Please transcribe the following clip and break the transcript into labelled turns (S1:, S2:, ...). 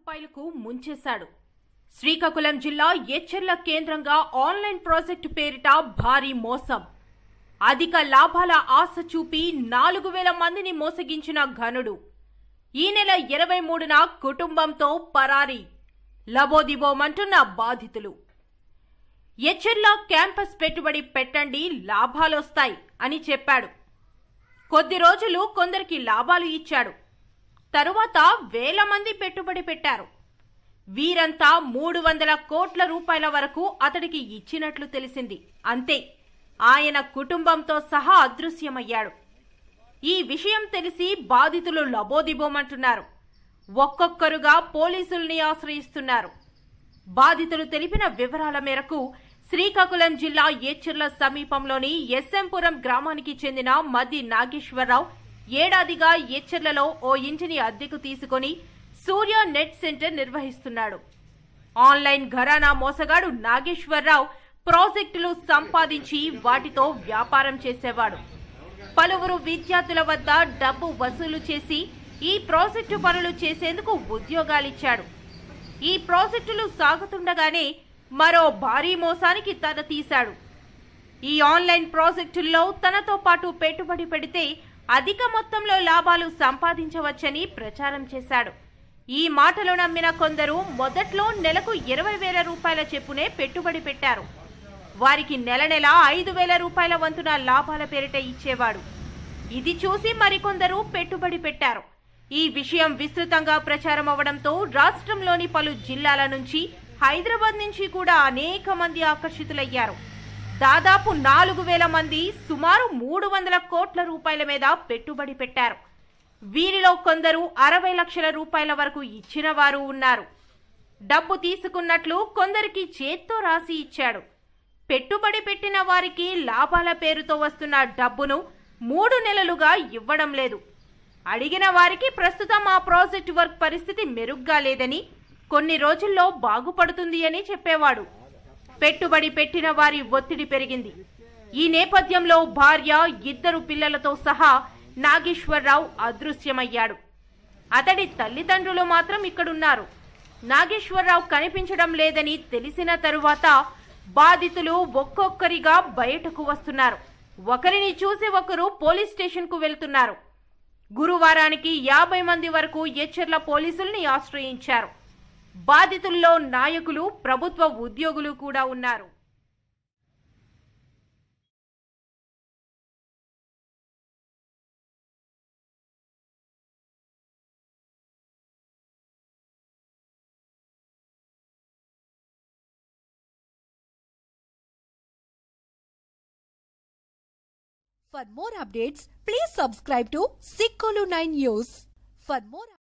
S1: రూపాయలకు ముంచేశాడు శ్రీకాకుళం జిల్లా ఎచ్చెర్ల కేంద్రంగా ఆన్లైన్ ప్రాజెక్టు పేరిట భారీ మోసం అధిక లాభాల ఆశ చూపి నాలుగు వేల మందిని మోసగించిన ఘనుడు ఈ నెల ఇరవై మూడున కుటుంబంతో పరారీ లబోదిబోమంటున్న బాధితులు ఎచ్చెర్ల క్యాంపస్ పెట్టుబడి పెట్టండి లాభాలొస్తాయి అని చెప్పాడు కొద్ది రోజులు కొందరికి లాభాలు ఇచ్చాడు తరువాత వేల మంది పెట్టుబడి పెట్టారు వీరంతా మూడు వందల కోట్ల రూపాయల వరకు అతడికి ఇచ్చినట్లు తెలిసింది అంతే ఆయన కుటుంబంతో సహా అదృశ్యమయ్యాడు ఈ విషయం తెలిసి బాధితులు లబోదిబోమంటున్నారు ఒక్కొక్కరుగా పోలీసుల్ని ఆశ్రయిస్తున్నారు బాధితులు తెలిపిన వివరాల మేరకు శ్రీకాకుళం జిల్లా ఏచెర్ల సమీపంలోని ఎస్ఎంపురం గ్రామానికి చెందిన మద్ది నాగేశ్వరరావు ఏడాదిగా ఏచెర్లలో ఓ ఇంటిని అద్దెకు తీసుకొని సూర్య నెట్ సెంటర్ నిర్వహిస్తున్నాడు ఆన్లైన్ ఘరానా మోసగాడు నాగేశ్వరరావు ప్రాజెక్టులు సంపాదించి వాటితో వ్యాపారం చేసేవాడు పలువురు విద్యార్థుల వద్ద డబ్బు వసూలు చేసి ఈ ప్రాజెక్టు పనులు చేసేందుకు ఉద్యోగాలిచ్చాడు ఈ ప్రాజెక్టులు సాగుతుండగానే మరో భారీ మోసానికి తన తీశాడు ఈ ఆన్లైన్ ప్రాజెక్టుల్లో తనతో పాటు పెట్టుబడి పెడితే అధిక మొత్తంలో లాభాలు సంపాదించవచ్చని ప్రచారం చేశాడు ఈ మాటలు నమ్మిన కొందరు మొదట్లో నెలకు ఇరవై వేల రూపాయల చెప్పునే పెట్టుబడి పెట్టారు వారికి నెల నెల ఐదు వేల రూపాయల వంతున లాభాల పేరిట ఇచ్చేవాడు ఇది చూసి మరికొందరు పెట్టుబడి పెట్టారు ఈ విషయం విస్తృతంగా ప్రచారం అవడంతో రాష్ట్రంలోని పలు జిల్లాల నుంచి హైదరాబాద్ నుంచి కూడా అనేక మంది ఆకర్షితులయ్యారు దాదాపు నాలుగు వేల మంది సుమారు మూడు వందల కోట్ల రూపాయల మీద పెట్టుబడి పెట్టారు వీరిలో కొందరు అరవై లక్షల రూపాయల వరకు ఇచ్చిన వారు ఉన్నారు డబ్బు తీసుకున్నట్లు కొందరికి చేత్తో రాసి ఇచ్చాడు పెట్టుబడి పెట్టిన వారికి లాభాల పేరుతో వస్తున్న డబ్బును మూడు నెలలుగా ఇవ్వడం లేదు అడిగిన వారికి ప్రస్తుతం ఆ ప్రాజెక్ట్ వర్క్ పరిస్థితి మెరుగ్గా లేదని కొన్ని రోజుల్లో బాగుపడుతుంది అని చెప్పేవాడు పెట్టుబడి పెట్టిన వారి ఒత్తిడి పెరిగింది ఈ నేపథ్యంలో భార్య ఇద్దరు పిల్లలతో సహా నాగేశ్వరరావు అదృశ్యమయ్యాడు అతడి తల్లిదండ్రులు మాత్రం ఇక్కడున్నారు నాగేశ్వరరావు కనిపించడం లేదని తెలిసిన తరువాత బాధితులు ఒక్కొక్కరిగా బయటకు వస్తున్నారు ఒకరిని చూసి ఒకరు పోలీస్ స్టేషన్ కు వెళ్తున్నారు గురువారానికి యాభై మంది వరకు ఎచ్చర్ల పోలీసుల్ని ఆశ్రయించారు బాధితుల్లో నాయకులు ప్రభుత్వ ఉద్యోగులు కూడా ఉన్నారు
S2: For more updates, please subscribe to Sikkolu 9 News. For more